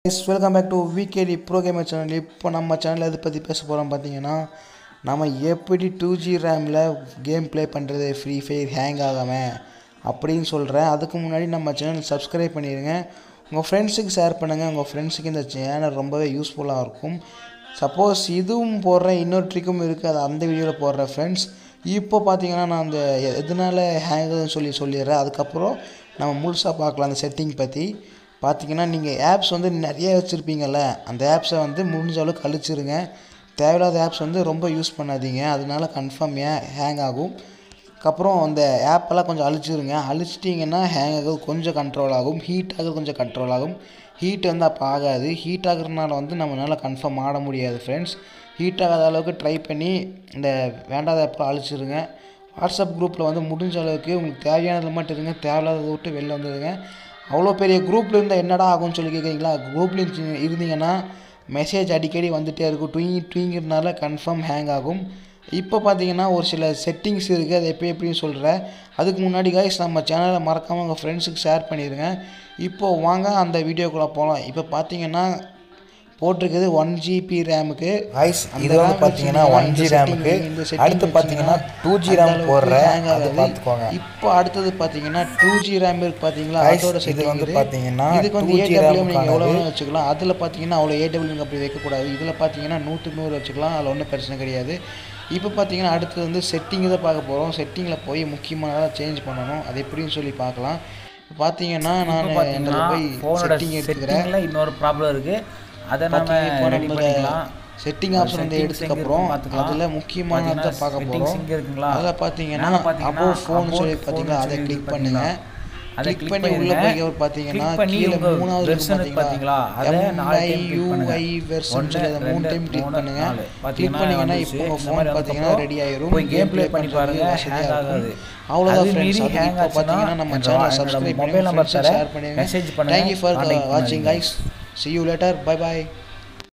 Welcome back to VKD pro gamer channel இப்போ நம்ம சேனலில் எதை பற்றி பேச போகிறோம் பார்த்தீங்கன்னா நம்ம எப்படி டூ ஜி ரேமில் கேம் ப்ளே பண்ணுறது ஃப்ரீ ஃபயர் ஹேங் ஆகாமல் அப்படின்னு சொல்கிறேன் அதுக்கு முன்னாடி நம்ம சேனல் சப்ஸ்கிரைப் பண்ணிடுங்க உங்கள் ஃப்ரெண்ட்ஸுக்கு ஷேர் பண்ணுங்கள் உங்கள் ஃப்ரெண்ட்ஸுக்கு இந்த சேனல் ரொம்பவே யூஸ்ஃபுல்லாக இருக்கும் சப்போஸ் இதுவும் போடுறேன் இன்னொரு ட்ரிக்கும் இருக்குது அது அந்த வீடியோவில் போடுறேன் ஃப்ரெண்ட்ஸ் இப்போ பார்த்தீங்கன்னா நான் அந்த எ- எதனால ஹேங் ஆகுதுன்னு சொல்லி சொல்லிடுறேன் அதுக்கப்புறம் நம்ம முழுசாக பார்க்கலாம் அந்த செட்டிங் பற்றி பார்த்தீங்கன்னா நீங்கள் ஆப்ஸ் வந்து நிறைய வச்சுருப்பீங்கள்ல அந்த ஆப்ஸை வந்து முடிஞ்ச அளவுக்கு அழிச்சிருங்க தேவையில்லாத ஆப்ஸ் வந்து ரொம்ப யூஸ் பண்ணாதீங்க அதனால கன்ஃபார்ம் ஏன் ஹேங் ஆகும் அதுக்கப்புறம் அந்த ஆப்பெல்லாம் கொஞ்சம் அழிச்சிருங்க அழிச்சிட்டிங்கன்னா ஹேங் ஆகுது கொஞ்சம் கண்ட்ரோல் ஆகும் ஹீட் ஆகுது கொஞ்சம் கண்ட்ரோல் ஆகும் ஹீட் வந்து அப்போ ஆகாது ஹீட் ஆகுறதுனால வந்து நம்மளால் கன்ஃபார்ம் ஆட முடியாது ஃப்ரெண்ட்ஸ் ஹீட் ஆகாத அளவுக்கு ட்ரை பண்ணி இந்த வேண்டாத ஆப்பெல்லாம் அழிச்சிருங்க வாட்ஸ்அப் குரூப்பில் வந்து முடிஞ்ச அளவுக்கு உங்களுக்கு தேவையானது மட்டும் இருங்க தேவையில்லாததை விட்டு வெளில வந்துடுங்க அவ்வளோ பெரிய குரூப்பில் இருந்தால் என்னடா ஆகும்னு சொல்லி கேட்குறீங்களா குரூப்பில் இருந்தீங்கன்னா மெசேஜ் அடிக்கடி வந்துகிட்டே இருக்கும் ட்விங் ட்விங்கிறதுனால கன்ஃபார்ம் ஹேங் ஆகும் இப்போ பார்த்தீங்கன்னா ஒரு சில செட்டிங்ஸ் இருக்குது அது எப்போ எப்படின்னு சொல்கிறேன் அதுக்கு முன்னாடி கைஸ் நம்ம சேனலை மறக்காமல் உங்கள் ஃப்ரெண்ட்ஸுக்கு ஷேர் பண்ணிடுங்க இப்போ வாங்க அந்த வீடியோக்குள்ளே போகலாம் இப்போ பார்த்தீங்கன்னா போட்டிருக்குது ஒன் ஜிபி ரேமுக்கு Guys, இது வந்து பார்த்தீங்கன்னா 1G RAM-க்கு. அடுத்து பார்த்தீங்கன்னா 2G RAM போடுறேன். அது பார்த்துக்கோங்க. இப்போ அடுத்தது பார்த்தீங்கன்னா டூ ஜி ரேம் இருக்கு பார்த்தீங்களா Guys, அதோட இது setting வந்து இது. பார்த்தீங்கன்னா இதுக்கு வந்து 2G ஏடபிள்யூ RAM நீங்கள் எவ்வளோ க்கானது. வேணால் வச்சுக்கலாம் அதில் பார்த்தீங்கன்னா அவ்வளோ ஏடபிள்யூ அப்படி வைக்கக்கூடாது இதில் பார்த்தீங்கன்னா நூற்றுக்கு நூறு வச்சுக்கலாம் அதில் ஒன்றும் பிரச்சனை கிடையாது இப்போ பார்த்தீங்கன்னா அடுத்தது வந்து செட்டிங் தான் பார்க்க போகிறோம் செட்டிங்கில் போய் முக்கியமானதாக சேஞ்ச் பண்ணணும் அது எப்படின்னு சொல்லி பார்க்கலாம் இப்போ பார்த்தீங்கன்னா நான் இப்போ பார்த்தீங்கன்னா இதில் போய் ஃபோனோட செட்டிங் எடுத்துக்கிறேன் செட்டிங்கில் இன்னொரு ப்ராப்ளம் இருக்குது அதை நம்ம பார்த்தீங்க இப்போ ரெடி நம்ம பண்ணிக்கலாம் செட்டிங் ஆப்ஷன் வந்து settings எடுத்ததுக்கப்புறம் எங்க இருக்குன்னு அதில் பார்த்துக்கலாம். முக்கியமானதை பார்த்தீங்கன்னா பார்க்க settings போகிறோம் இங்க இருக்குங்களா? அதில் பார்த்தீங்கன்னா மேல பார்த்தீங்கன்னா அபோவ் ஃபோன் about சொல்லி phone பார்த்தீங்கன்னா அதை சொல்லி கிளிக் பார்த்தீங்களா? பண்ணுங்க அதை கிளிக் click பண்ணி உள்ள பண்ணிடுங்க. போய் பார்த்தீங்கன்னா click பண்ணி கீழே உங்க மூணாவது version இருக்கு பார்த்தீங்களா பார்த்தீங்களா? அதை நாலு time click பண்ணுங்க. எம்ஐயூஐ வெர்ஷன் ஒண்ணு, சொல்லி அதை மூணு ரெண்டு, டைம் கிளிக் மூணு, பண்ணுங்க நாலு. கிளிக் பார்த்தீங்கன்னா பண்ணீங்கன்னா வந்துச்சு. இப்போ உங்கள் இந்த ஃபோன் மாதிரி பார்த்தீங்கன்னா வந்ததுக்கப்புறம் ரெடி ஆயிரும் போய் game play பண்ணி பாருங்க, hang ஆகாது. அவ்வளோதான் அது ஃப்ரெண்ட்ஸ் மீறி அது hang இப்போ ஆச்சுன்னா பார்த்தீங்கன்னா நம்ம என்னோட சேனலை என்னோட சப்ஸ்கிரைப் mobile பண்ணி number ஃப்ரெண்ட்ஸுக்கு தரேன். ஷேர் பண்ணுங்க message பண்ணுங்க, தேங்க்யூ ஃபார் contact வாட்சிங் பண்ணுங்க. Guys see you later bye bye